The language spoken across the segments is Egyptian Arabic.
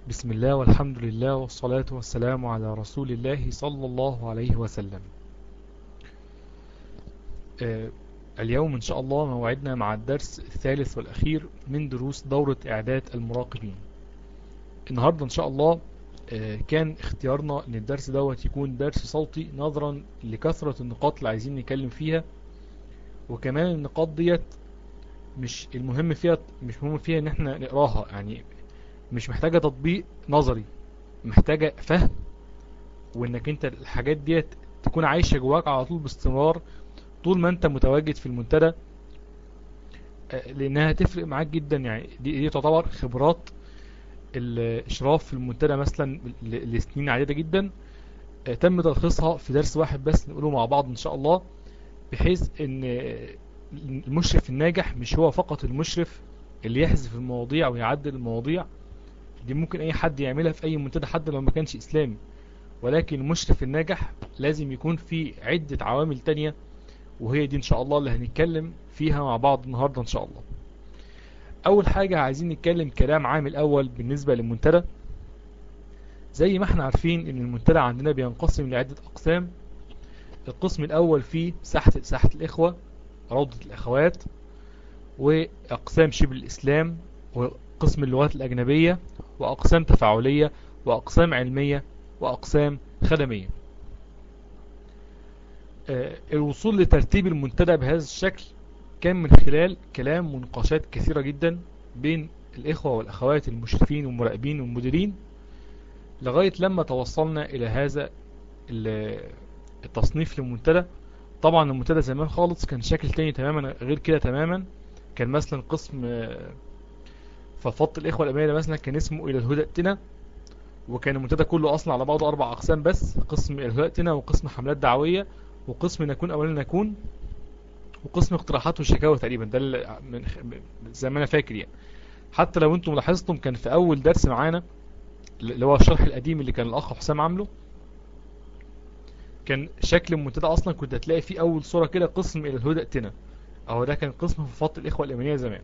بسم الله والحمد لله والصلاة والسلام على رسول الله صلى الله عليه وسلم آه، اليوم إن شاء الله موعدنا مع الدرس الثالث والأخير من دروس دورة إعداد المراقبين النهاردة إن شاء الله آه، كان اختيارنا ان الدرس دوت يكون درس صوتي نظرا لكثرة النقاط اللي عايزين نتكلم فيها وكمان النقاط ديت مش المهم فيها مش مهم فيها ان احنا نقراها يعني مش محتاجة تطبيق نظري محتاجة فهم وانك انت الحاجات ديت تكون عايشة جواك على طول باستمرار طول ما انت متواجد في المنتدى آه، لانها تفرق معاك جدا يعني دي, دي تعتبر خبرات الاشراف في المنتدى مثلا ل- لسنين عديدة جدا آه، تم تلخيصها في درس واحد بس نقوله مع بعض ان شاء الله بحيث ان آه، المشرف الناجح مش هو فقط المشرف اللي يحذف المواضيع ويعدل المواضيع دي ممكن اي حد يعملها في اي منتدى حتى لو ما كانش اسلامي ولكن المشرف الناجح لازم يكون في عدة عوامل تانية وهي دي ان شاء الله اللي هنتكلم فيها مع بعض النهاردة ان شاء الله اول حاجة عايزين نتكلم كلام عام الاول بالنسبة للمنتدى زي ما احنا عارفين ان المنتدى عندنا بينقسم لعدة اقسام القسم الاول فيه ساحة ساحة الاخوة روضة الاخوات واقسام شبه الاسلام وقسم اللغات الاجنبية واقسام تفاعلية واقسام علمية واقسام خدمية آه، الوصول لترتيب المنتدى بهذا الشكل كان من خلال كلام مناقشات كثيرة جدا بين الإخوة والأخوات المشرفين والمراقبين والمديرين لغاية لما توصلنا إلى هذا ال- التصنيف للمنتدى طبعا المنتدى زمان خالص كان شكل تاني تماما غير كده تماما كان مثلا قسم آه، ففض الإخوة الأمية مثلا كان اسمه إلى الهدى ائتنا وكان المنتدى كله أصلا على بعضه أربع أقسام بس قسم إلى الهدى ائتنا وقسم حملات دعوية وقسم نكون أولا نكون وقسم اقتراحات وشكاوى تقريبا ده اللي من من- زي ما انا فاكر يعني حتى لو انتم لاحظتم كان في اول درس معانا اللي هو الشرح القديم اللي كان الاخ حسام عامله كان شكل المنتدى اصلا كنت هتلاقي فيه اول صورة كده قسم الى الهدى ائتنا اهو ده كان قسم في فضل الاخوة الامنية زمان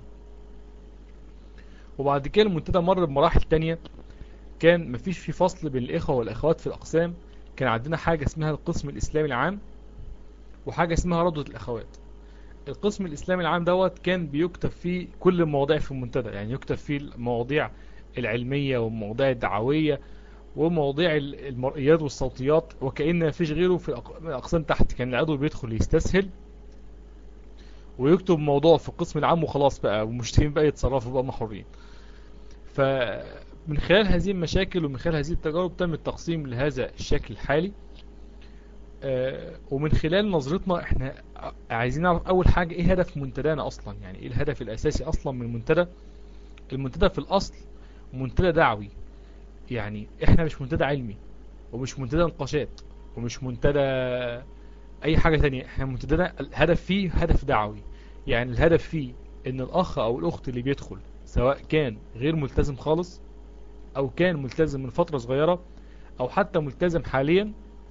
وبعد كده المنتدى مر بمراحل تانية كان مفيش في فصل بين الاخوة والاخوات في الاقسام كان عندنا حاجة اسمها القسم الاسلامي العام وحاجة اسمها روضة الاخوات القسم الإسلامي العام دوت كان بيكتب فيه كل المواضيع في المنتدى يعني يكتب فيه المواضيع العلمية والمواضيع الدعوية ومواضيع ال- المرئيات والصوتيات وكأن ما فيش غيره في الأق- الأقسام تحت كان العضو بيدخل يستسهل ويكتب موضوع في القسم العام وخلاص بقى والمشترين بقى يتصرفوا بقى محرين فمن خلال هذه المشاكل ومن خلال هذه التجارب تم التقسيم لهذا الشكل الحالي آه، ومن خلال نظرتنا احنا عايزين نعرف اول حاجة ايه هدف منتدانا اصلا يعني ايه الهدف الاساسي اصلا من المنتدى المنتدى في الاصل منتدى دعوي يعني احنا مش منتدى علمي ومش منتدى نقاشات ومش منتدى اي حاجة تانية احنا منتدى الهدف فيه هدف دعوي يعني الهدف فيه ان الاخ او الاخت اللي بيدخل سواء كان غير ملتزم خالص او كان ملتزم من فترة صغيرة او حتى ملتزم حاليا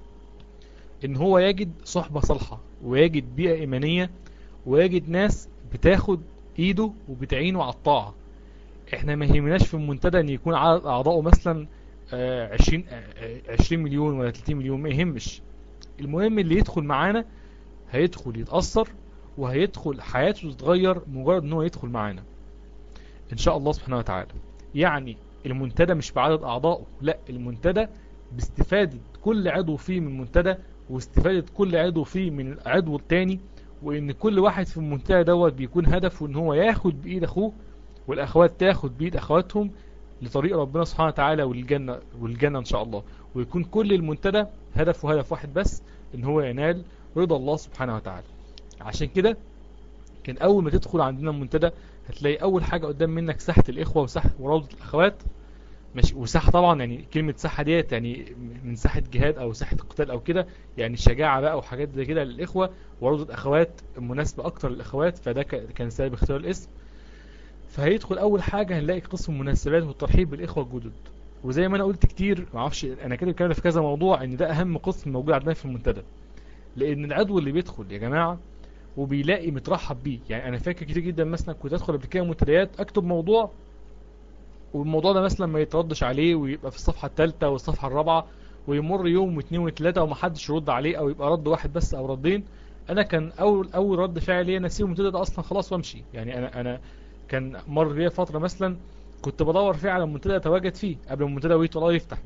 ان هو يجد صحبة صالحة ويجد بيئة ايمانية ويجد ناس بتاخد ايده وبتعينه على الطاعة احنا ما يهمناش في المنتدى ان يكون عدد اعضائه مثلا آه، عشرين آه، عشرين مليون ولا 30 مليون ما يهمش المهم اللي يدخل معانا هيدخل يتأثر وهيدخل حياته تتغير مجرد ان هو يدخل معانا ان شاء الله سبحانه وتعالى يعني المنتدى مش بعدد اعضائه لا المنتدى باستفادة كل عضو فيه من المنتدى واستفادة كل عضو فيه من العضو التاني وان كل واحد في المنتدى دوت بيكون هدفه ان هو ياخد بايد اخوه والاخوات تاخد بايد اخواتهم لطريق ربنا سبحانه وتعالى والجنة والجنة ان شاء الله ويكون كل المنتدى هدفه هدف واحد بس ان هو ينال رضا الله سبحانه وتعالى عشان كده كان اول ما تدخل عندنا المنتدى هتلاقي اول حاجة قدام منك ساحة الاخوة وساحة وروضة الاخوات ماشي وساحة طبعا يعني كلمة ساحة ديت يعني من ساحة جهاد او ساحة قتال او كده يعني شجاعة بقى وحاجات زي كده للاخوة وروضة اخوات مناسبة اكتر للاخوات فده ك- كان سبب اختيار الاسم فهيدخل اول حاجة هنلاقي قسم المناسبات والترحيب بالاخوة الجدد وزي ما انا قلت كتير معرفش انا كده اتكلمت في كذا موضوع ان ده اهم قسم موجود عندنا في المنتدى لان العضو اللي بيدخل يا جماعة وبيلاقي مترحب بيه يعني انا فاكر كتير جدا مثلا كنت ادخل قبل كده منتديات اكتب موضوع والموضوع ده مثلا ما يتردش عليه ويبقى في الصفحة الثالثة والصفحة الرابعة ويمر يوم واثنين وثلاثة ومحدش يرد عليه او يبقى رد واحد بس او ردين انا كان اول اول رد فعل ليا انا اسيب المنتدى ده اصلا خلاص وامشي يعني انا انا كان مر بيا فترة مثلا كنت بدور فيه على منتدى اتواجد فيه قبل المنتدى ويت الله يفتح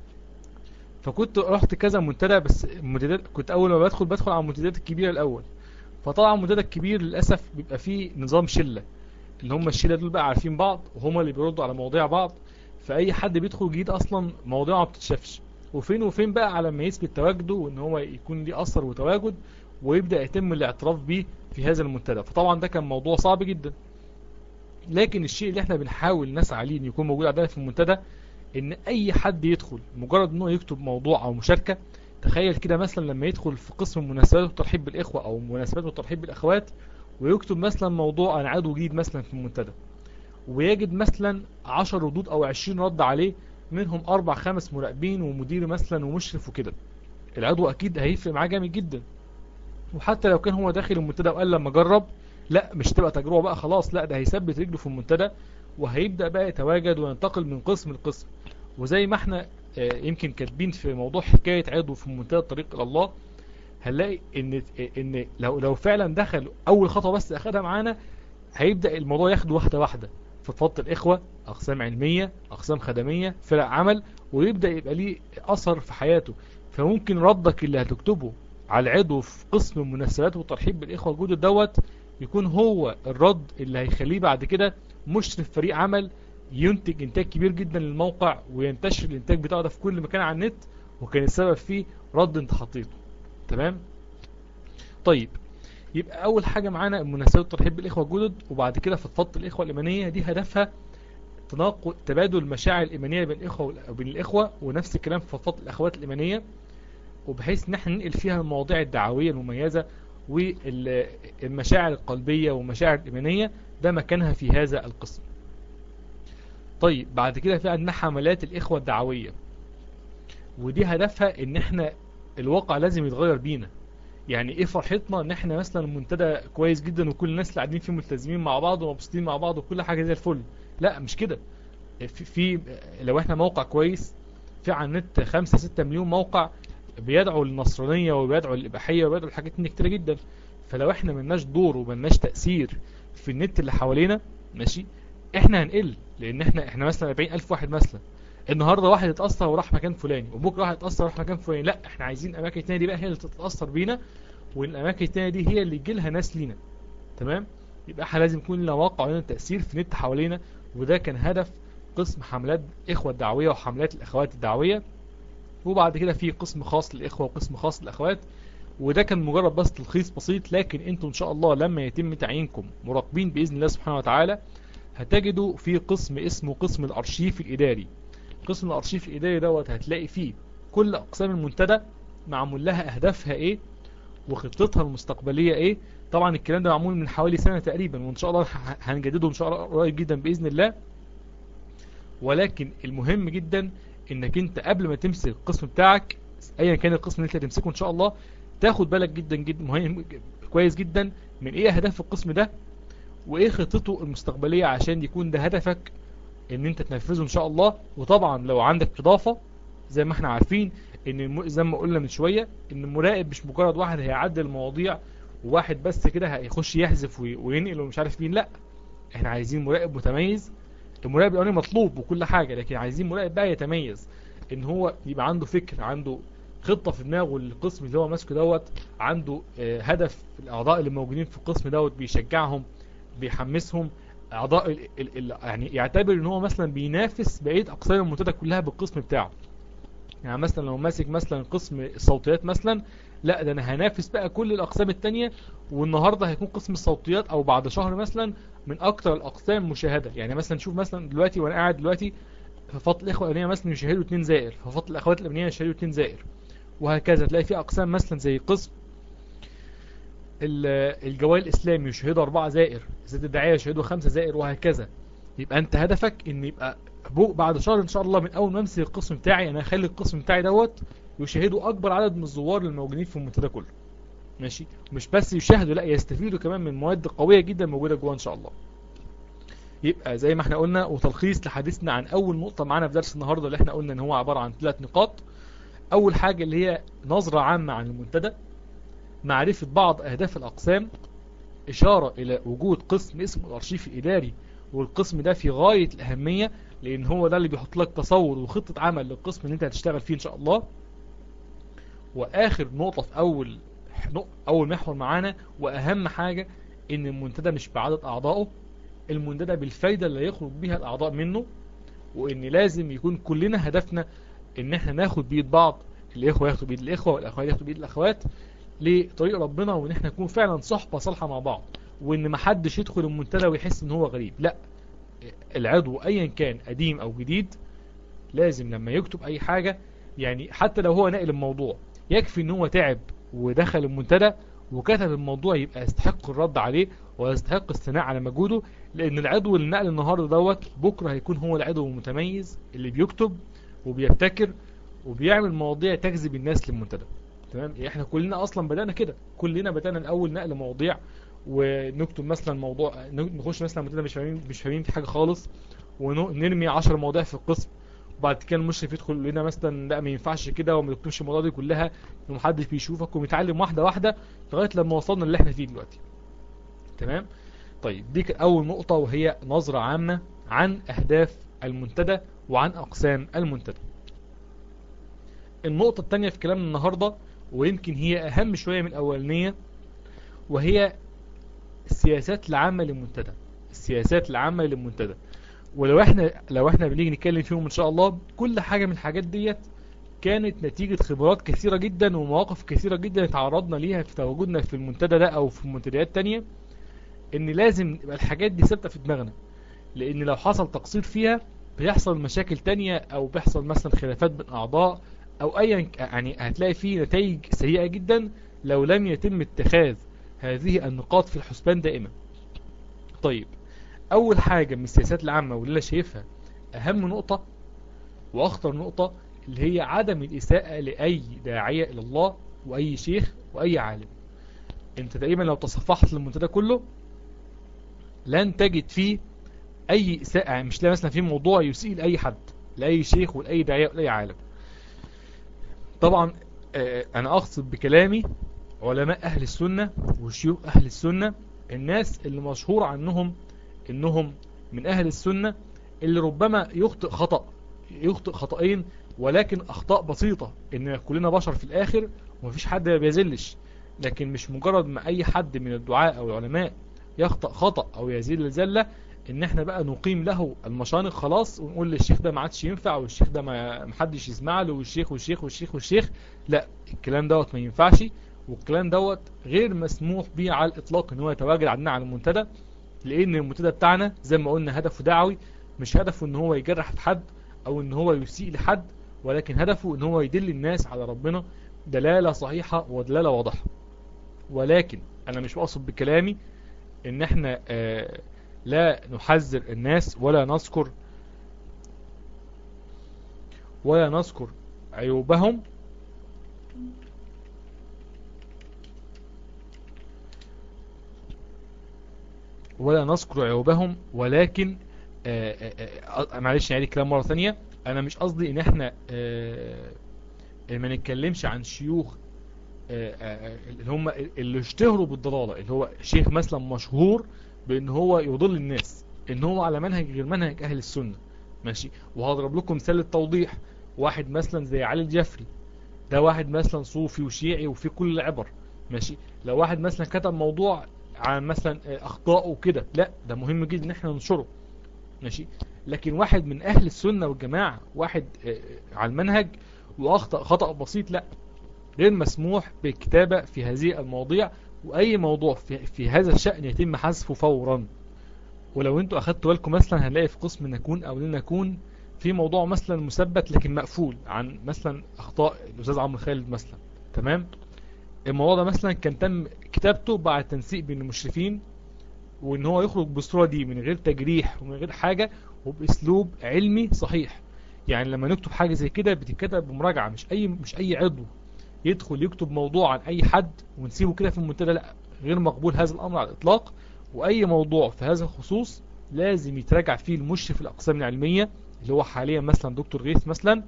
فكنت رحت كذا منتدى بس المنتدى كنت اول ما بدخل بدخل على المنتديات الكبيرة الاول فطبعا المنتدى الكبير للاسف بيبقى فيه نظام شلة اللي هم الشلة دول بقى عارفين بعض وهم اللي بيردوا على مواضيع بعض فاي حد بيدخل جديد اصلا مواضيعه ما بتتشافش وفين وفين بقى على ما يثبت تواجده وان هو يكون ليه اثر وتواجد ويبدأ يتم الاعتراف بيه في هذا المنتدى فطبعا ده كان موضوع صعب جدا لكن الشيء اللي احنا بنحاول نسعى ليه ان يكون موجود عندنا في المنتدى ان اي حد يدخل مجرد انه يكتب موضوع او مشاركة تخيل كده مثلا لما يدخل في قسم المناسبات والترحيب بالاخوة او مناسبات والترحيب بالاخوات ويكتب مثلا موضوع عن عدو جديد مثلا في المنتدى ويجد مثلا 10 ردود او 20 رد عليه منهم اربع خمس مراقبين ومدير مثلا ومشرف وكده العضو اكيد هيفرق معاه جامد جدا وحتى لو كان هو داخل المنتدى وقال لما جرب لا مش تبقى تجربة بقى خلاص لا ده هيثبت رجله في المنتدى وهيبدأ بقى يتواجد وينتقل من قسم لقسم وزي ما احنا يمكن كاتبين في موضوع حكاية عضو في منتدى الطريق الى الله هنلاقي ان ان لو لو فعلا دخل اول خطوة بس اخدها معانا هيبدأ الموضوع ياخده واحدة واحدة في فضل الإخوة أقسام علمية أقسام خدمية فرق عمل ويبدأ يبقى ليه أثر في حياته فممكن ردك اللي هتكتبه على العضو في قسم المناسبات والترحيب بالإخوة الجدد دوت يكون هو الرد اللي هيخليه بعد كده مشرف فريق عمل ينتج إنتاج كبير جدا للموقع وينتشر الإنتاج بتاعه ده في كل مكان على النت وكان السبب فيه رد انت حطيته تمام طيب يبقى اول حاجة معانا مناسبة ترحيب بالاخوة الجدد وبعد كده فضفضة الاخوة الايمانية دي هدفها تناقض تبادل المشاعر الايمانية بين الاخوة وبين الاخوة ونفس الكلام في فضفضة الاخوات الايمانية وبحيث ان احنا ننقل فيها المواضيع الدعوية المميزة والمشاعر القلبية والمشاعر الايمانية ده مكانها في هذا القسم طيب بعد كده في عندنا حملات الاخوة الدعوية ودي هدفها ان احنا الواقع لازم يتغير بينا يعني ايه فرحتنا ان احنا مثلا المنتدى كويس جدا وكل الناس اللي قاعدين فيه ملتزمين مع بعض ومبسوطين مع بعض وكل حاجة زي الفل لا مش كده في, في لو احنا موقع كويس في على النت 5 6 مليون موقع بيدعوا للنصرانية وبيدعوا للإباحية وبيدعوا لحاجات كتيرة جدا فلو احنا ملناش دور وملناش تأثير في النت اللي حوالينا ماشي احنا هنقل لان احنا احنا مثلا 40000 واحد مثلا النهارده واحد اتأثر وراح مكان فلاني وبكره واحد اتأثر وراح مكان فلاني لا احنا عايزين الاماكن التانية دي بقى هي اللي تتأثر بينا والاماكن التانية دي هي اللي يجي لها ناس لينا تمام يبقى احنا لازم يكون لنا واقع ولنا تأثير في النت حوالينا وده كان هدف قسم حملات اخوة الدعوية وحملات الاخوات الدعوية وبعد كده في قسم خاص للاخوة وقسم خاص للاخوات وده كان مجرد بس تلخيص بسيط لكن انتوا ان شاء الله لما يتم تعيينكم مراقبين باذن الله سبحانه وتعالى هتجدوا في قسم اسمه قسم الارشيف الاداري قسم الارشيف الاداري دوت هتلاقي فيه كل اقسام المنتدى معمول لها اهدافها ايه وخطتها المستقبلية ايه طبعا الكلام ده معمول من حوالي سنة تقريبا وان شاء الله هنجدده ان شاء الله قريب جدا باذن الله ولكن المهم جدا انك انت قبل ما تمسك القسم بتاعك ايا كان القسم اللي انت هتمسكه ان شاء الله تاخد بالك جدا جدا مهم كويس جدا من ايه اهداف القسم ده وايه خطته المستقبلية عشان يكون ده هدفك ان انت تنفذه ان شاء الله وطبعا لو عندك اضافة زي ما احنا عارفين ان زي ما قلنا من شوية ان المراقب مش مجرد واحد هيعدل المواضيع وواحد بس كده هيخش يحذف وينقل ومش عارف مين لا احنا عايزين مراقب متميز المراقب الاولاني مطلوب وكل حاجة لكن عايزين مراقب بقى يتميز ان هو يبقى عنده فكر عنده خطة في دماغه القسم اللي هو ماسكه دوت عنده هدف الاعضاء اللي موجودين في القسم دوت بيشجعهم بيحمسهم اعضاء ال ال ال يعني يعتبر ان هو مثلا بينافس بقيه اقسام المنتدى كلها بالقسم بتاعه يعني مثلا لو ماسك مثلا قسم الصوتيات مثلا لا ده انا هنافس بقى كل الاقسام التانية والنهاردة هيكون قسم الصوتيات او بعد شهر مثلا من اكتر الاقسام مشاهدة يعني مثلا شوف مثلا دلوقتي وانا قاعد دلوقتي في فضل الاخوة الامنية مثلا يشاهدوا 2 زائر في فضل الاخوات الامنية يشاهدوا 2 زائر وهكذا تلاقي في اقسام مثلا زي قسم الجوال الاسلامي يشهدوا 4 زائر زاد الداعية يشهدوا 5 زائر وهكذا يبقى انت هدفك ان يبقى بعد شهر ان شاء الله من اول ما امسك القسم بتاعي انا هخلي القسم بتاعي دوت يشاهدوا اكبر عدد من الزوار الموجودين في المنتدى كله ماشي مش بس يشاهدوا لا يستفيدوا كمان من مواد قوية جدا موجودة جوه ان شاء الله يبقى زي ما احنا قلنا وتلخيص لحديثنا عن اول نقطة معانا في درس النهاردة اللي احنا قلنا ان هو عبارة عن ثلاث نقاط اول حاجة اللي هي نظرة عامة عن المنتدى معرفة بعض اهداف الاقسام اشارة الى وجود قسم اسمه الارشيف الاداري والقسم ده في غاية الاهمية لان هو ده اللي بيحط لك تصور وخطة عمل للقسم اللي انت هتشتغل فيه ان شاء الله واخر نقطة في اول اول محور معانا واهم حاجة ان المنتدى مش بعدد اعضائه المنتدى بالفايدة اللي يخرج بيها الاعضاء منه وان لازم يكون كلنا هدفنا ان احنا ناخد بيد بعض الاخوة ياخدوا بيد الاخوة والاخوات ياخدوا بيد الاخوات لطريق ربنا وان احنا نكون فعلا صحبة صالحة مع بعض وان محدش يدخل المنتدى ويحس ان هو غريب لا العضو ايا كان قديم او جديد لازم لما يكتب اي حاجة يعني حتى لو هو ناقل الموضوع يكفي ان هو تعب ودخل المنتدى وكتب الموضوع يبقى يستحق الرد عليه ويستحق الثناء على مجهوده لان العضو اللي نقل النهارده دوت بكره هيكون هو العضو المتميز اللي بيكتب وبيبتكر وبيعمل مواضيع تجذب الناس للمنتدى تمام احنا كلنا اصلا بدأنا كده كلنا بدأنا الاول نقل مواضيع ونكتب مثلا موضوع نخش مثلا منتدى مش فاهمين مش فاهمين في حاجه خالص ونرمي 10 مواضيع في القسم وبعد كده المشرف يدخل يقول لنا مثلا لا ما ينفعش كده وما تكتبش المواضيع دي كلها ومحدش بيشوفك ومتعلم واحده واحده لغايه لما وصلنا اللي احنا فيه دلوقتي تمام طيب دي اول نقطه وهي نظره عامه عن اهداف المنتدى وعن اقسام المنتدى النقطه الثانيه في كلامنا النهارده ويمكن هي اهم شويه من الاولانيه وهي السياسات العامه للمنتدى السياسات العامه للمنتدى ولو احنا لو احنا بنيجي نتكلم فيهم ان شاء الله كل حاجة من الحاجات ديت كانت نتيجة خبرات كثيرة جدا ومواقف كثيرة جدا اتعرضنا ليها في تواجدنا في المنتدى ده او في منتديات تانية ان لازم يبقى الحاجات دي ثابته في دماغنا لان لو حصل تقصير فيها بيحصل مشاكل تانية او بيحصل مثلا خلافات بين اعضاء او ايا يعني هتلاقي فيه نتائج سيئة جدا لو لم يتم اتخاذ هذه النقاط في الحسبان دائما طيب اول حاجة من السياسات العامة واللي انا شايفها اهم نقطة واخطر نقطة اللي هي عدم الاساءة لاي داعية الى الله واي شيخ واي عالم انت تقريبا لو تصفحت المنتدى كله لن تجد فيه اي اساءة يعني مش لاقي مثلا في موضوع يسيء لاي حد لاي شيخ ولاي داعية ولاي عالم طبعا انا اقصد بكلامي علماء اهل السنة وشيوخ اهل السنة الناس اللي مشهور عنهم انهم من اهل السنة اللي ربما يخطئ خطأ يخطئ خطأين ولكن اخطاء بسيطة ان كلنا بشر في الاخر ومفيش حد ما بيزلش لكن مش مجرد ما اي حد من الدعاء او العلماء يخطأ خطأ او يزيل الزلة ان احنا بقى نقيم له المشانق خلاص ونقول للشيخ ده ما عادش ينفع والشيخ ده ما محدش يسمع له والشيخ والشيخ والشيخ والشيخ لا الكلام دوت ما ينفعش والكلام دوت غير مسموح به على الاطلاق ان هو يتواجد عندنا على المنتدى لان المنتدى بتاعنا زي ما قلنا هدفه دعوي مش هدفه ان هو يجرح في حد او ان هو يسيء لحد ولكن هدفه ان هو يدل الناس على ربنا دلالة صحيحة ودلالة واضحة ولكن انا مش بقصد بكلامي ان احنا آه لا نحذر الناس ولا نذكر ولا نذكر عيوبهم ولا نذكر عيوبهم ولكن آآ آآ معلش نعيد الكلام مرة ثانية انا مش قصدي ان احنا ما نتكلمش عن شيوخ اللي هم اللي اشتهروا بالضلالة اللي هو شيخ مثلا مشهور بان هو يضل الناس ان هو على منهج غير منهج اهل السنة ماشي وهضرب لكم مثال التوضيح واحد مثلا زي علي الجفري ده واحد مثلا صوفي وشيعي وفي كل العبر ماشي لو واحد مثلا كتب موضوع عن مثلا اخطاء وكده لا ده مهم جدا ان احنا ننشره ماشي لكن واحد من اهل السنة والجماعة واحد على المنهج واخطأ خطأ بسيط لا غير مسموح بالكتابة في هذه المواضيع واي موضوع في, في هذا الشأن يتم حذفه فورا ولو انتوا اخدتوا بالكم مثلا هنلاقي في قسم نكون او لنكون في موضوع مثلا مثبت لكن مقفول عن مثلا اخطاء الاستاذ عمرو خالد مثلا تمام الموضوع ده مثلا كان تم كتابته بعد تنسيق بين المشرفين وان هو يخرج بالصورة دي من غير تجريح ومن غير حاجة وباسلوب علمي صحيح يعني لما نكتب حاجة زي كده بتتكتب بمراجعة مش اي مش اي عضو يدخل يكتب موضوع عن اي حد ونسيبه كده في المنتدى لا غير مقبول هذا الامر على الاطلاق واي موضوع في هذا الخصوص لازم يتراجع فيه المشرف الأقسام العلمية اللي هو حاليا مثلا دكتور غيث مثلا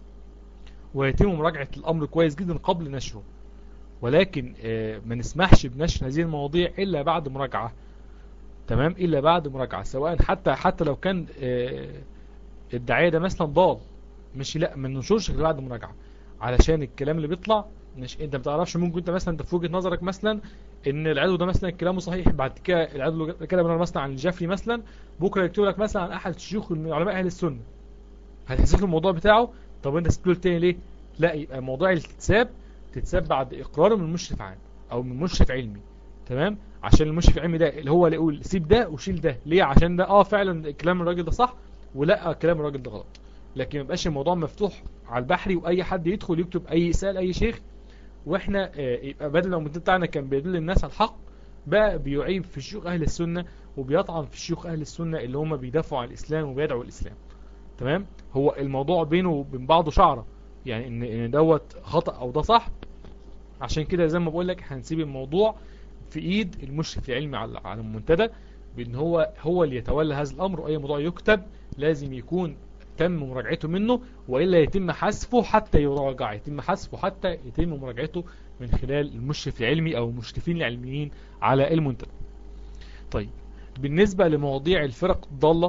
ويتم مراجعة الأمر كويس جدا قبل نشره ولكن آه، ما نسمحش بنشر هذه المواضيع إلا بعد مراجعة تمام إلا بعد مراجعة سواء حتى حتى لو كان آه، الداعية ده مثلا ضال مش لا ما ننشرش غير بعد مراجعة علشان الكلام اللي بيطلع مش انت ما تعرفش ممكن انت مثلا انت في وجهة نظرك مثلا ان العدو ده مثلا كلامه صحيح بعد كده العدو كده من مثلا عن الجفري مثلا بكره يكتب لك مثلا عن احد شيوخ من علماء اهل السنه هتحذف له الموضوع بتاعه طب انت سبته تاني ليه لا يبقى موضوع الكتاب تتساب بعد اقراره من مشرف عام او من مشرف علمي تمام عشان المشرف العلمي ده اللي هو اللي يقول سيب ده وشيل ده ليه عشان ده اه فعلا كلام الراجل ده صح ولا كلام الراجل ده غلط لكن ما يبقاش الموضوع مفتوح على البحري واي حد يدخل يكتب اي يسال اي شيخ واحنا آه، يبقى بدل لو المنتدى بتاعنا كان بيدل الناس على الحق بقى بيعيب في شيوخ اهل السنه وبيطعن في شيوخ اهل السنه اللي هم بيدافعوا عن الاسلام وبيدعوا الاسلام تمام هو الموضوع بينه وبين بعضه شعره يعني ان ان دوت خطا او ده صح عشان كده زي ما بقول لك هنسيب الموضوع في ايد المشرف العلمي على على المنتدى بان هو هو اللي يتولى هذا الامر واي موضوع يكتب لازم يكون تم مراجعته منه والا يتم حذفه حتى يراجع يتم حذفه حتى يتم مراجعته من خلال المشرف العلمي او المشرفين العلميين على المنتدى طيب بالنسبة لمواضيع الفرق الضالة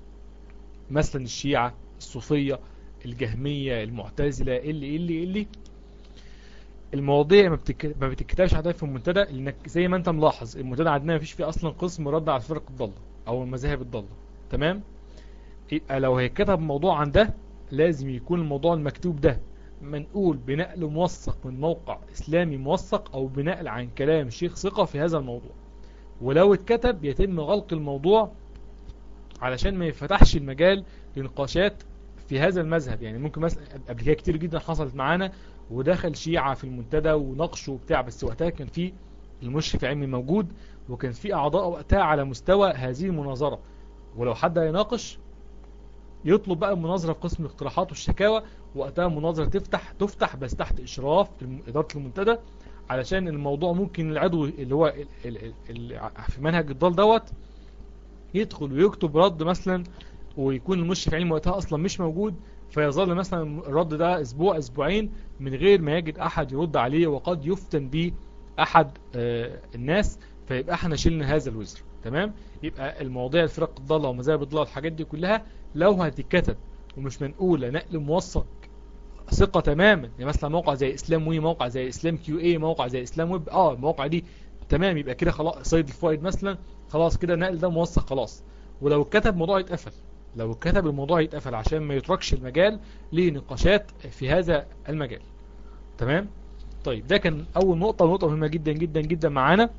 مثلا الشيعة الصوفية الجهمية المعتزلة اللي اللي اللي المواضيع ما, بتك... ما بتتكتبش عندنا في المنتدى لانك زي ما انت ملاحظ المنتدى عندنا ما فيش فيه اصلا قسم رد على الفرق الضالة او المذاهب الضالة تمام يبقى لو هيتكتب موضوع عن ده لازم يكون الموضوع المكتوب ده منقول بنقل موثق من موقع اسلامي موثق او بنقل عن كلام شيخ ثقة في هذا الموضوع ولو اتكتب يتم غلق الموضوع علشان ما يفتحش المجال لنقاشات في هذا المذهب يعني ممكن مثلا قبل كده كتير جدا حصلت معانا ودخل شيعة في المنتدى وناقشوا وبتاع بس وقتها كان في المشرف العلمي موجود وكان في اعضاء وقتها على مستوى هذه المناظرة ولو حد هيناقش يطلب بقى المناظرة في قسم الاقتراحات والشكاوى وقتها المناظرة تفتح تفتح بس تحت اشراف ادارة المنتدى علشان الموضوع ممكن العضو اللي هو ال ال ال في منهج الضال دوت يدخل ويكتب رد مثلا ويكون المشرف العلمي وقتها اصلا مش موجود فيظل مثلا الرد ده اسبوع اسبوعين من غير ما يجد احد يرد عليه وقد يفتن به احد آه الناس فيبقى احنا شلنا هذا الوزر تمام يبقى المواضيع الفرق الضالة ومذاهب الضالة الحاجات دي كلها لو هتتكتب ومش منقولة نقل موثق ثقة تماما يعني مثلا موقع زي اسلام وي موقع زي اسلام كيو اي موقع زي اسلام ويب اه المواقع دي تمام يبقى كده خلاص سيد الفوائد مثلا خلاص كده النقل ده موثق خلاص ولو اتكتب الموضوع يتقفل لو اتكتب الموضوع يتقفل عشان ما يتركش المجال لنقاشات في هذا المجال تمام طيب ده كان اول نقطة نقطة مهمة جدا جدا جدا معانا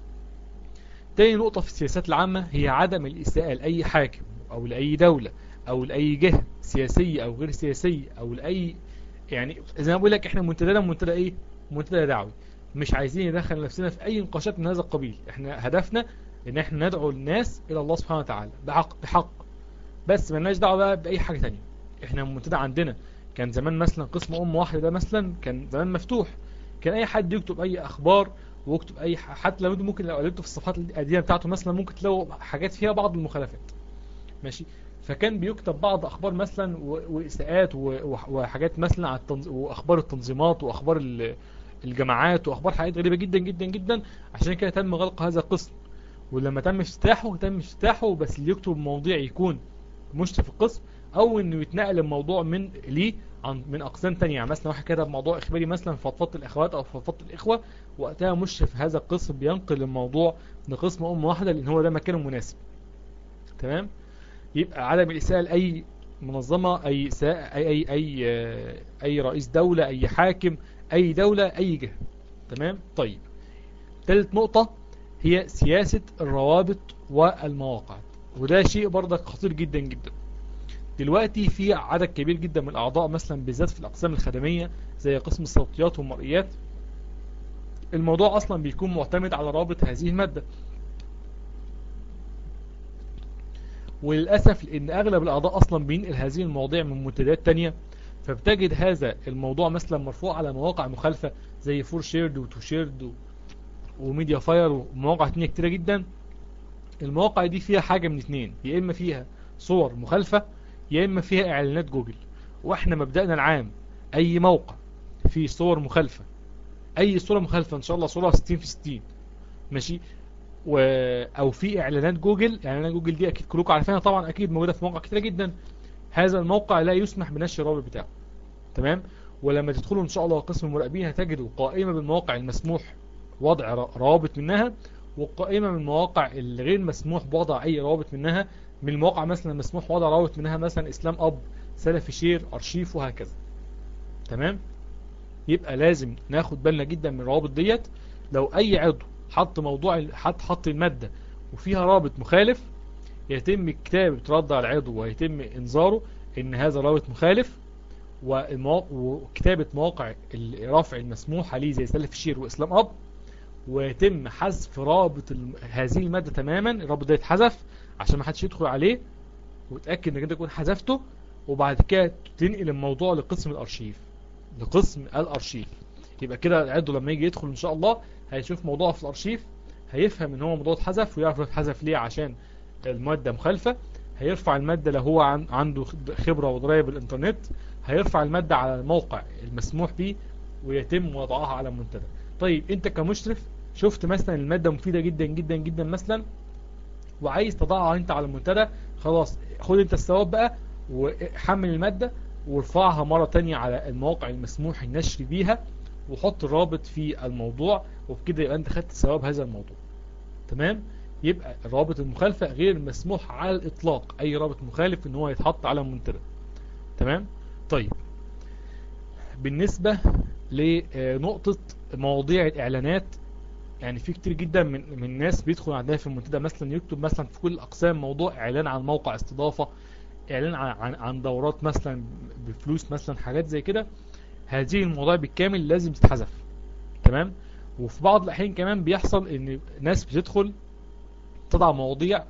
تاني نقطة في السياسات العامة هي عدم الإساءة لأي حاكم أو لأي دولة أو لأي جهة سياسية أو غير سياسية أو لأي يعني زي ما بقول لك احنا منتدى منتدى ايه منتدى دعوي مش عايزين ندخل نفسنا في اي نقاشات من هذا القبيل احنا هدفنا ان احنا ندعو الناس الى الله سبحانه وتعالى بحق بحق بس مالناش دعوه بقى باي حاجه تانية احنا المنتدى عندنا كان زمان مثلا قسم ام واحده ده مثلا كان زمان مفتوح كان اي حد يكتب اي اخبار ويكتب اي ح... حتى لو ممكن لو قلبته في الصفحات القديمه بتاعته مثلا ممكن تلاقوا حاجات فيها بعض المخالفات ماشي فكان بيكتب بعض اخبار مثلا واساءات وحاجات مثلا على التنظ... واخبار التنظيمات واخبار الجماعات واخبار حاجات غريبه جدا جدا جدا عشان كده تم غلق هذا القسم ولما تم افتتاحه تم افتتاحه بس اللي يكتب مواضيع يكون مشرف القسم او انه يتنقل الموضوع من ليه عن من اقسام تانية يعني مثلا واحد كتب موضوع اخباري مثلا في فضفضه الاخوات او في فضفضه الاخوه وقتها مشرف هذا القسم بينقل الموضوع لقسم ام واحده لان هو ده مكانه المناسب تمام يبقى عدم الإساءة لأي منظمة أي ساء أي أي أي أي رئيس دولة أي حاكم أي دولة أي جهة تمام طيب ثالث نقطة هي سياسة الروابط والمواقع وده شيء برضك خطير جدا جدا دلوقتي في عدد كبير جدا من الأعضاء مثلا بالذات في الأقسام الخدمية زي قسم الصوتيات والمرئيات الموضوع أصلا بيكون معتمد على رابط هذه المادة وللأسف لأن أغلب الأعضاء أصلا بينقل هذه المواضيع من منتديات تانية فبتجد هذا الموضوع مثلا مرفوع على مواقع مخالفة زي فور شيرد وتو شيرد وميديا فاير ومواقع تانية كتيرة جدا المواقع دي فيها حاجة من اتنين يا اما فيها صور مخالفة يا اما فيها اعلانات جوجل واحنا مبدأنا العام اي موقع فيه صور مخالفة اي صورة مخالفة ان شاء الله صورة 60 في 60 ماشي و... او في اعلانات جوجل اعلانات جوجل دي اكيد كلكم عارفينها طبعا اكيد موجودة في مواقع كتيرة جدا هذا الموقع لا يسمح بنشر الرابط بتاعه تمام ولما تدخلوا ان شاء الله قسم المراقبين هتجدوا قائمة بالمواقع المسموح وضع روابط منها وقائمة من المواقع اللي غير مسموح بوضع اي روابط منها من المواقع مثلا مسموح وضع روابط منها مثلا اسلام اب سلفي شير ارشيف وهكذا تمام يبقى لازم ناخد بالنا جدا من الروابط ديت لو اي عضو حط موضوع حط حط المادة وفيها رابط مخالف يتم كتابة رد على العضو ويتم انذاره ان هذا رابط مخالف وكتابة مواقع الرفع المسموحة ليه زي سلف الشير واسلام اب ويتم حذف رابط هذه المادة تماما الرابط ده يتحذف عشان ما حدش يدخل عليه وتأكد انك انت تكون حذفته وبعد كده تنقل الموضوع لقسم الارشيف لقسم الارشيف يبقى كده العضو لما يجي يدخل ان شاء الله هيشوف موضوع في الارشيف هيفهم ان هو موضوع اتحذف ويعرف اتحذف ليه عشان المادة مخالفة هيرفع المادة لو هو عن عنده خبرة ودراية بالانترنت هيرفع المادة على الموقع المسموح به ويتم وضعها على المنتدى طيب انت كمشرف شفت مثلا المادة مفيدة جدا جدا جدا مثلا وعايز تضعها انت على المنتدى خلاص خد انت الثواب بقى وحمل المادة وارفعها مرة تانية على المواقع المسموح النشر بيها وحط الرابط في الموضوع وبكده يبقى انت خدت ثواب هذا الموضوع تمام يبقى الرابط المخالفة غير مسموح على الاطلاق اي رابط مخالف ان هو يتحط على المنتدى تمام طيب بالنسبة لنقطة مواضيع الاعلانات يعني في كتير جدا من من الناس بيدخل عندنا في المنتدى مثلا يكتب مثلا في كل الاقسام موضوع اعلان عن موقع استضافة اعلان عن عن دورات مثلا بفلوس مثلا حاجات زي كده هذه الموضوع بالكامل لازم تتحذف تمام وفي بعض الاحيان كمان بيحصل ان ناس بتدخل تضع مواضيع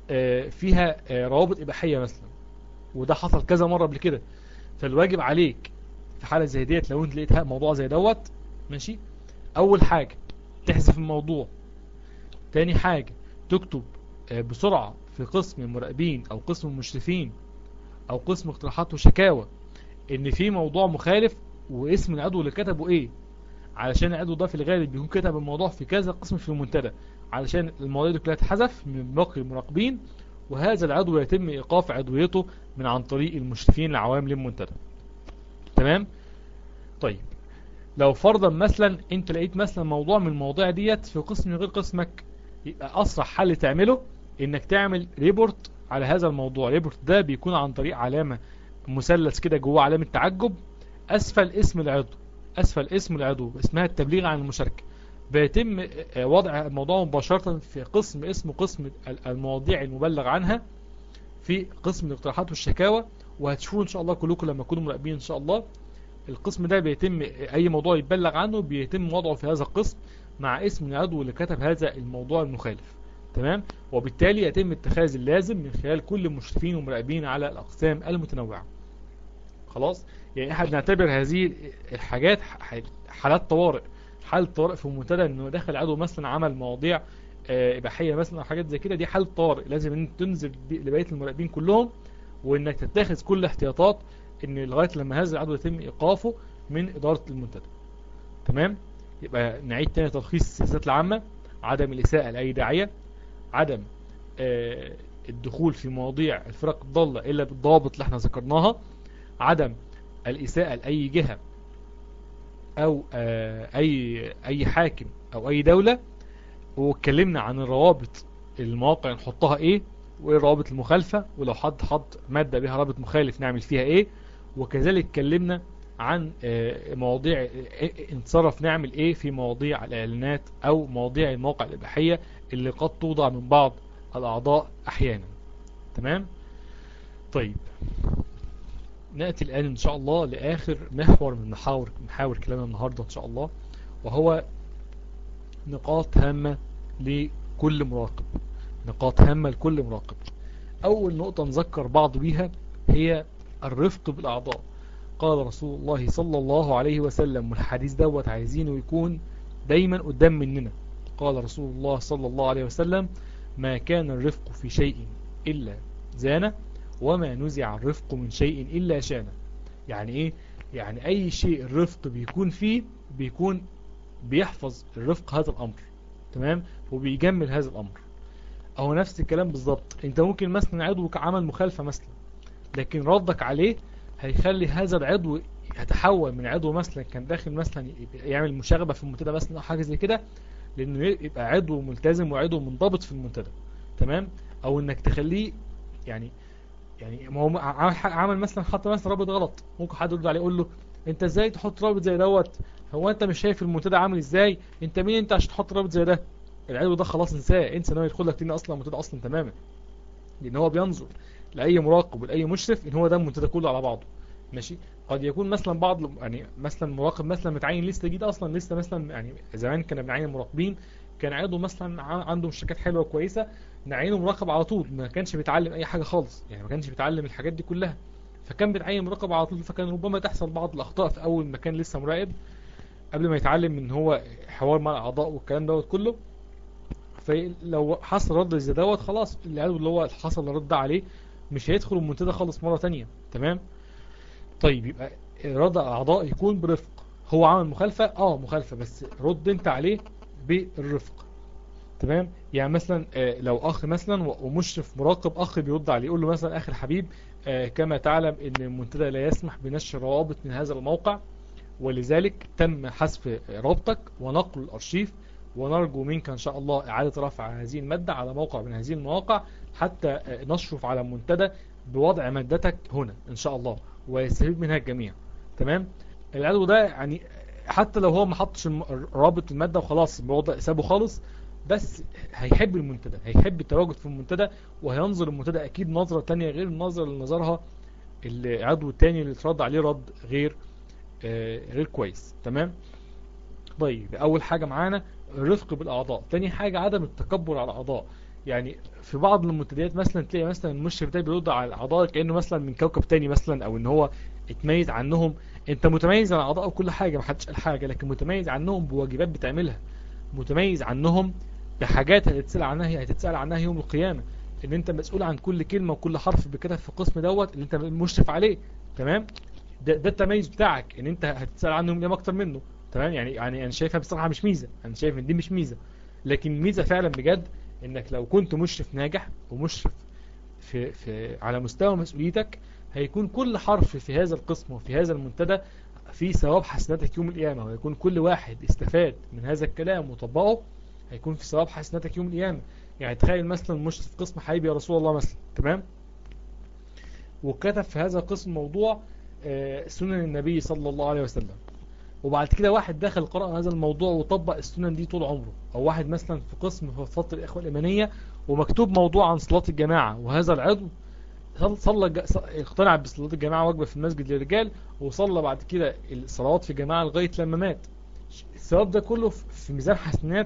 فيها روابط اباحيه مثلا وده حصل كذا مره قبل كده فالواجب عليك في حاله زي ديت لو انت لقيت موضوع زي دوت ماشي اول حاجه تحذف الموضوع تاني حاجه تكتب بسرعه في قسم المراقبين او قسم المشرفين او قسم اقتراحات وشكاوى ان في موضوع مخالف واسم العضو اللي كتبه ايه علشان العضو ده في الغالب بيكون كتب الموضوع في كذا قسم في المنتدى علشان المواضيع دي كلها تحذف من باقي المراقبين وهذا العضو يتم ايقاف عضويته من عن طريق المشرفين العوام للمنتدى تمام طيب لو فرضا مثلا انت لقيت مثلا موضوع من المواضيع ديت في قسم غير قسمك يبقى اسرع حل تعمله انك تعمل ريبورت على هذا الموضوع ريبورت ده بيكون عن طريق علامة مثلث كده جوه علامة تعجب اسفل اسم العضو اسفل اسم العضو اسمها التبليغ عن المشاركة بيتم وضع الموضوع مباشرة في قسم اسمه قسم المواضيع المبلغ عنها في قسم الاقتراحات والشكاوى وهتشوفوا ان شاء الله كلكم لما تكونوا مراقبين ان شاء الله القسم ده بيتم اي موضوع يتبلغ عنه بيتم وضعه في هذا القسم مع اسم العضو اللي كتب هذا الموضوع المخالف تمام وبالتالي يتم اتخاذ اللازم من خلال كل المشرفين ومراقبين على الأقسام المتنوعة خلاص يعني احنا بنعتبر هذه الحاجات حالات طوارئ حالة طوارئ في المنتدى انه دخل عضو مثلا عمل مواضيع اباحيه مثلا او حاجات زي كده دي حالة طوارئ لازم ان تنزل لبقيه المراقبين كلهم وانك تتخذ كل احتياطات ان لغايه لما هذا العضو يتم ايقافه من اداره المنتدى تمام يبقى نعيد تاني تلخيص السياسات العامه عدم الاساءه لاي داعيه عدم آه الدخول في مواضيع الفرق الضالة إلا بالضوابط اللي احنا ذكرناها عدم الإساءة لأي جهة أو آه أي أي حاكم أو أي دولة واتكلمنا عن الروابط المواقع نحطها إيه وإيه الروابط المخالفة ولو حد حط مادة بها رابط مخالف نعمل فيها إيه وكذلك اتكلمنا عن آه مواضيع نتصرف نعمل إيه في مواضيع الإعلانات أو مواضيع المواقع الإباحية اللي قد توضع من بعض الأعضاء أحيانا تمام طيب نأتي الآن إن شاء الله لآخر محور من محاور محاور كلامنا النهاردة إن شاء الله وهو نقاط هامة لكل مراقب نقاط هامة لكل مراقب أول نقطة نذكر بعض بيها هي الرفق بالأعضاء قال رسول الله صلى الله عليه وسلم والحديث دوت عايزينه يكون دايما قدام مننا قال رسول الله صلى الله عليه وسلم ما كان الرفق في شيء إلا زانه وما نزع الرفق من شيء إلا شانه يعني إيه يعني أي شيء الرفق بيكون فيه بيكون بيحفظ الرفق هذا الأمر تمام وبيجمل هذا الأمر أو نفس الكلام بالظبط أنت ممكن مثلا عضوك عمل مخالفة مثلا لكن ردك عليه هيخلي هذا العضو يتحول من عضو مثلا كان داخل مثلا يعمل مشاغبة في المنتدى مثلا أو حاجة زي كده لأنه يبقى عضو ملتزم وعضو منضبط في المنتدى تمام أو إنك تخليه يعني يعني ما هو عمل مثلا حط مثلا رابط غلط ممكن حد يرد عليه يقول له انت ازاي تحط رابط زي دوت هو انت مش شايف المنتدى عامل ازاي انت مين انت عشان تحط رابط زي ده العدو ده خلاص انساه انسى ان هو يدخل لك تاني اصلا المنتدى اصلا تماما لان هو بينظر لاي مراقب ولاي مشرف ان هو ده المنتدى كله على بعضه ماشي قد يكون مثلا بعض يعني مثلا مراقب مثلا متعين لسه جديد اصلا لسه مثلا يعني زمان كنا بنعين مراقبين كان عضو مثلا عنده مشتكات حلوه كويسه نعينه مراقب على طول ما كانش بيتعلم اي حاجه خالص يعني ما كانش بيتعلم الحاجات دي كلها فكان بيتعين مراقب على طول فكان ربما تحصل بعض الاخطاء في اول ما كان لسه مراقب قبل ما يتعلم ان هو حوار مع الاعضاء والكلام دوت كله فلو حصل رد زي دوت خلاص العضو اللي هو حصل رد عليه مش هيدخل المنتدى خالص مره ثانيه تمام طيب يبقى رد الاعضاء يكون برفق هو عمل مخالفه اه مخالفه بس رد انت عليه بالرفق تمام يعني مثلا لو اخ مثلا ومشرف مراقب اخ بيرد عليه يقول له مثلا اخي الحبيب كما تعلم ان المنتدى لا يسمح بنشر روابط من هذا الموقع ولذلك تم حذف رابطك ونقل الارشيف ونرجو منك ان شاء الله اعادة رفع هذه المادة على موقع من هذه المواقع حتى نشرف على المنتدى بوضع مادتك هنا ان شاء الله ويستفيد منها الجميع تمام العدو ده يعني حتى لو هو ما حطش رابط المادة وخلاص بوضع سابه خالص بس هيحب المنتدى هيحب التواجد في المنتدى وهينظر المنتدى اكيد نظرة تانية غير النظرة اللي نظرها العضو التاني اللي اترد عليه رد غير آه غير كويس تمام طيب اول حاجة معانا الرفق بالاعضاء تاني حاجة عدم التكبر على الاعضاء يعني في بعض المنتديات مثلا تلاقي مثلا المشرف ده بيرد على الاعضاء كانه مثلا من كوكب تاني مثلا او ان هو اتميز عنهم انت متميز عن الاعضاء وكل حاجة ما حدش قال حاجة لكن متميز عنهم بواجبات بتعملها متميز عنهم بحاجات هتتسأل عنها هتتسأل عنها يوم القيامة ان انت مسؤول عن كل كلمة وكل حرف بكتب في القسم دوت اللي انت مشرف عليه تمام ده, ده التميز بتاعك ان انت هتتسأل عنه يوم اكتر منه تمام يعني يعني انا شايفها بصراحة مش ميزة انا شايف ان دي مش ميزة لكن ميزة فعلا بجد انك لو كنت مشرف ناجح ومشرف في, في على مستوى مسؤوليتك هيكون كل حرف في هذا القسم وفي هذا المنتدى في ثواب حسناتك يوم القيامة ويكون كل واحد استفاد من هذا الكلام وطبقه هيكون في ثواب حسناتك يوم القيامة يعني تخيل مثلا مشرف قسم حبيبي يا رسول الله مثلا تمام وكتب في هذا القسم موضوع سنن النبي صلى الله عليه وسلم وبعد كده واحد دخل قرأ هذا الموضوع وطبق السنن دي طول عمره او واحد مثلا في قسم في فترة الاخوة الامانية ومكتوب موضوع عن صلاة الجماعة وهذا العضو صلى اقتنع بصلاة الجماعة وجبة في المسجد للرجال وصلى بعد كده الصلوات في الجماعة لغاية لما مات الثواب ده كله في ميزان حسنات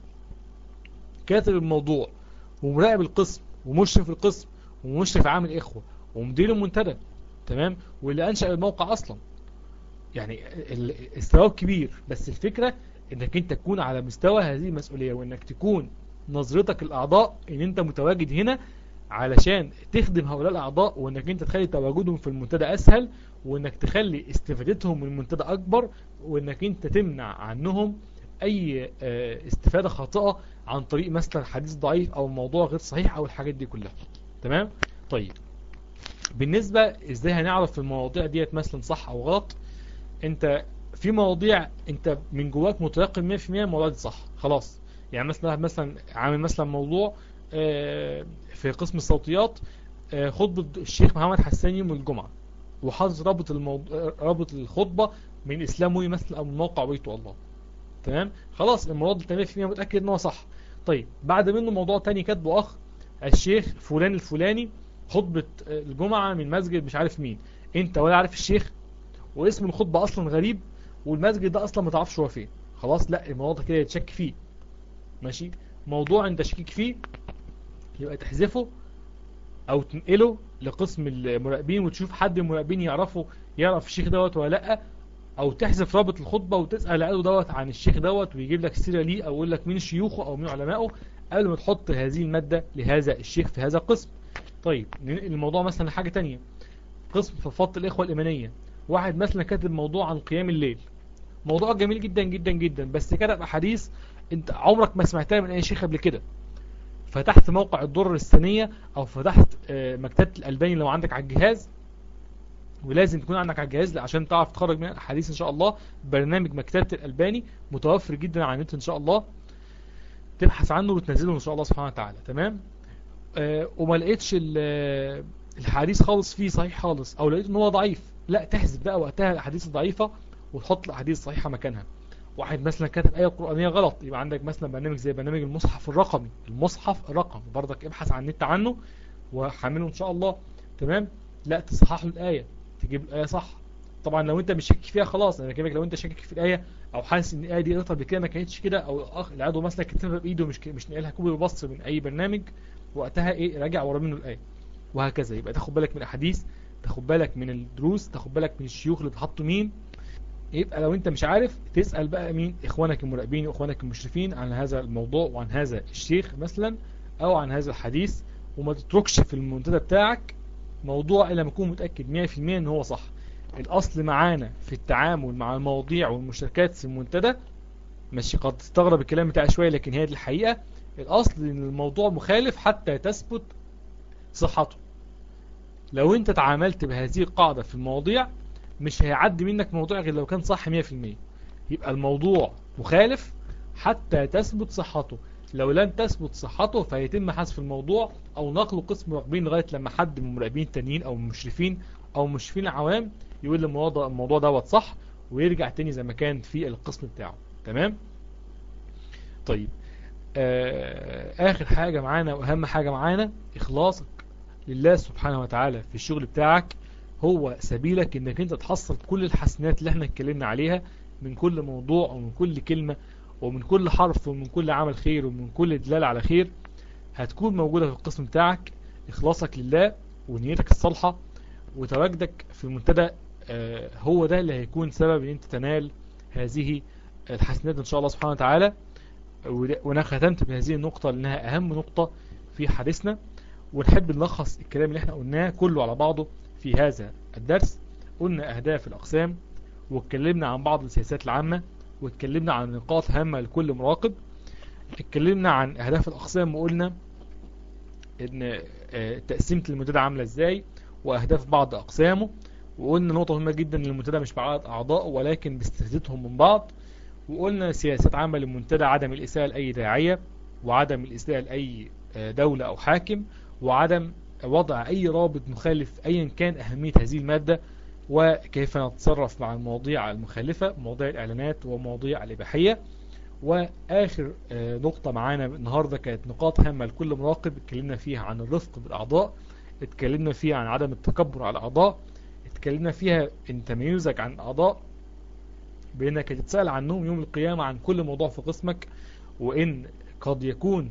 كاتب الموضوع ومراقب القسم ومشرف القسم ومشرف عامل اخوة ومدير المنتدى تمام واللي انشأ الموقع اصلا يعني الثواب كبير بس الفكرة انك انت تكون على مستوى هذه المسؤولية وانك تكون نظرتك الاعضاء ان انت متواجد هنا علشان تخدم هؤلاء الاعضاء وانك انت تخلي تواجدهم في المنتدى اسهل وانك تخلي استفادتهم من المنتدى اكبر وانك انت تمنع عنهم اي استفادة خاطئة عن طريق مثلا حديث ضعيف او موضوع غير صحيح او الحاجات دي كلها تمام طيب بالنسبة ازاي هنعرف المواضيع ديت مثلا صح او غلط انت في مواضيع انت من جواك متيقن 100% الموضوع دي صح خلاص يعني مثلا مثلا عامل مثلا موضوع في قسم الصوتيات خطبة الشيخ محمد حسان يوم الجمعة وحاطط رابط الموضوع رابط الخطبة من اسلاموي مثلا او من موقع بيته الله تمام خلاص الموضوع ده 100% متأكد ان هو صح طيب بعد منه موضوع تاني كاتبه اخ الشيخ فلان الفلاني خطبة الجمعة من مسجد مش عارف مين انت ولا عارف الشيخ واسم الخطبة اصلا غريب والمسجد ده اصلا ما تعرفش هو فين خلاص لا الموضوع ده كده يتشك فيه ماشي موضوع انت شكيك فيه يبقى تحذفه او تنقله لقسم المراقبين وتشوف حد من المراقبين يعرفه يعرف الشيخ دوت ولا لا او تحذف رابط الخطبة وتسأل عدو دوت عن الشيخ دوت ويجيب لك سيرة ليه او يقول لك مين شيوخه او مين علمائه قبل ما تحط هذه المادة لهذا الشيخ في هذا القسم طيب ننقل الموضوع مثلا لحاجة تانية قسم في فضل الإخوة الإيمانية واحد مثلا كاتب موضوع عن قيام الليل موضوع جميل جدا جدا جدا بس كتب أحاديث انت عمرك ما سمعتها من أي شيخ قبل كده فتحت موقع الدرر الثانية أو فتحت مكتبة الألباني لو عندك على الجهاز ولازم تكون عندك على الجهاز عشان تعرف تخرج من الحديث ان شاء الله برنامج مكتبة الألباني متوفر جدا على النت ان شاء الله تبحث عنه وتنزله ان شاء الله سبحانه وتعالى تمام آه وما لقيتش الحديث خالص فيه صحيح خالص او لقيت ان هو ضعيف لا تحذف بقى وقتها الاحاديث الضعيفة وتحط الاحاديث الصحيحة مكانها واحد مثلا كاتب آية قرآنية غلط يبقى عندك مثلا برنامج زي برنامج المصحف الرقمي المصحف الرقمي برضك ابحث عن النت عنه وحمله ان شاء الله تمام لا تصحح له الآية تجيب الآية صح طبعا لو انت مش شاكك فيها خلاص انا كلمك لو انت شاكك في الآية او حاسس ان الآية دي قريتها قبل كده ما كانتش كده او الاخ العدو مثلا كتبها بايده مش مش نقلها كوبي وبص من اي برنامج وقتها ايه راجع ورا منه الآية وهكذا يبقى تاخد بالك من الاحاديث تاخد بالك من الدروس تاخد بالك من الشيوخ اللي بتحطوا مين يبقى لو انت مش عارف تسأل بقى مين اخوانك المراقبين واخوانك المشرفين عن هذا الموضوع وعن هذا الشيخ مثلا او عن هذا الحديث وما تتركش في المنتدى بتاعك موضوع الا ما تكون متأكد 100% ان هو صح الاصل معانا في التعامل مع المواضيع والمشاركات في المنتدى ماشي قد تستغرب الكلام بتاعي شوية لكن هي دي الحقيقة الاصل ان الموضوع مخالف حتى تثبت صحته لو انت تعاملت بهذه القاعدة في المواضيع مش هيعدي منك موضوع غير لو كان صح 100% يبقى الموضوع مخالف حتى تثبت صحته لو لن تثبت صحته فيتم حذف الموضوع او نقله قسم مراقبين لغايه لما حد من المراقبين التانيين او المشرفين او المشرفين العوام يقول لي الموضوع الموضوع دوت صح ويرجع تاني زي ما كان في القسم بتاعه تمام طيب آه اخر حاجه معانا واهم حاجه معانا اخلاصك لله سبحانه وتعالى في الشغل بتاعك هو سبيلك انك انت تحصل كل الحسنات اللي احنا اتكلمنا عليها من كل موضوع ومن كل كلمة ومن كل حرف ومن كل عمل خير ومن كل دلالة على خير هتكون موجودة في القسم بتاعك اخلاصك لله ونيتك الصالحة وتواجدك في المنتدى آه هو ده اللي هيكون سبب ان انت تنال هذه الحسنات ان شاء الله سبحانه وتعالى وانا ختمت بهذه النقطة لانها اهم نقطة في حديثنا ونحب نلخص الكلام اللي احنا قلناه كله على بعضه في هذا الدرس قلنا أهداف الأقسام واتكلمنا عن بعض السياسات العامة واتكلمنا عن نقاط هامة لكل مراقب اتكلمنا عن أهداف الأقسام وقلنا ان تقسيمة المنتدى عاملة ازاي وأهداف بعض أقسامه وقلنا نقطة مهمة جدا ان المنتدى مش بعدد أعضاء ولكن باستفادتهم من بعض وقلنا سياسات عامة للمنتدى عدم الإساءة لأي داعية وعدم الإساءة لأي دولة أو حاكم وعدم وضع أي رابط مخالف أيا كان أهمية هذه المادة وكيف نتصرف مع المواضيع المخالفة مواضيع الإعلانات ومواضيع الإباحية وآخر نقطة معانا النهاردة كانت نقاط هامة لكل مراقب اتكلمنا فيها عن الرفق بالأعضاء اتكلمنا فيها عن عدم التكبر على الأعضاء اتكلمنا فيها ان تميزك عن الأعضاء بأنك تتسأل عنهم يوم القيامة عن كل موضوع في قسمك وإن قد يكون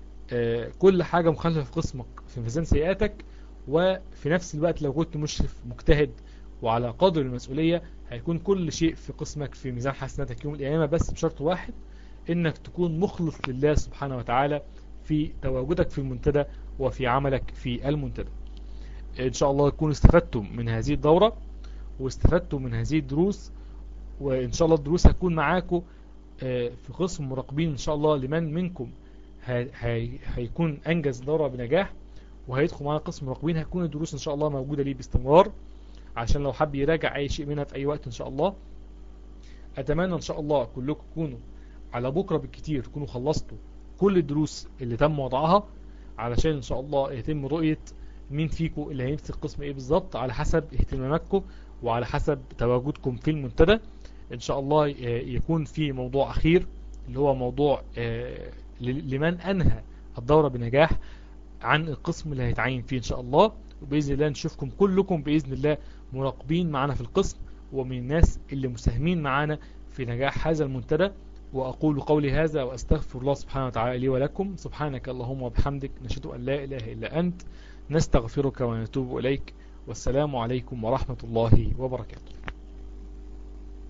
كل حاجة مخالفة في قسمك في ميزان سيئاتك وفي نفس الوقت لو كنت مشرف مجتهد وعلى قدر المسؤولية هيكون كل شيء في قسمك في ميزان حسناتك يوم القيامة بس بشرط واحد انك تكون مخلص لله سبحانه وتعالى في تواجدك في المنتدى وفي عملك في المنتدى ان شاء الله تكونوا استفدتم من هذه الدورة واستفدتم من هذه الدروس وان شاء الله الدروس هتكون معاكم في قسم مراقبين ان شاء الله لمن منكم هيكون انجز دورة بنجاح وهيدخل معانا قسم مراقبين هتكون الدروس ان شاء الله موجودة ليه باستمرار عشان لو حب يراجع اي شيء منها في اي وقت ان شاء الله اتمنى ان شاء الله كلكم تكونوا على بكرة بالكتير تكونوا خلصتوا كل الدروس اللي تم وضعها علشان ان شاء الله يتم رؤية مين فيكم اللي هيمسك قسم ايه بالظبط على حسب اهتماماتكم وعلى حسب تواجدكم في المنتدى ان شاء الله يكون في موضوع اخير اللي هو موضوع لمن انهى الدورة بنجاح عن القسم اللي هيتعين فيه ان شاء الله وبإذن الله نشوفكم كلكم بإذن الله مراقبين معنا في القسم ومن الناس اللي مساهمين معنا في نجاح هذا المنتدى وأقول قولي هذا وأستغفر الله سبحانه وتعالى لي ولكم سبحانك اللهم وبحمدك نشهد أن لا إله إلا أنت نستغفرك ونتوب إليك والسلام عليكم ورحمة الله وبركاته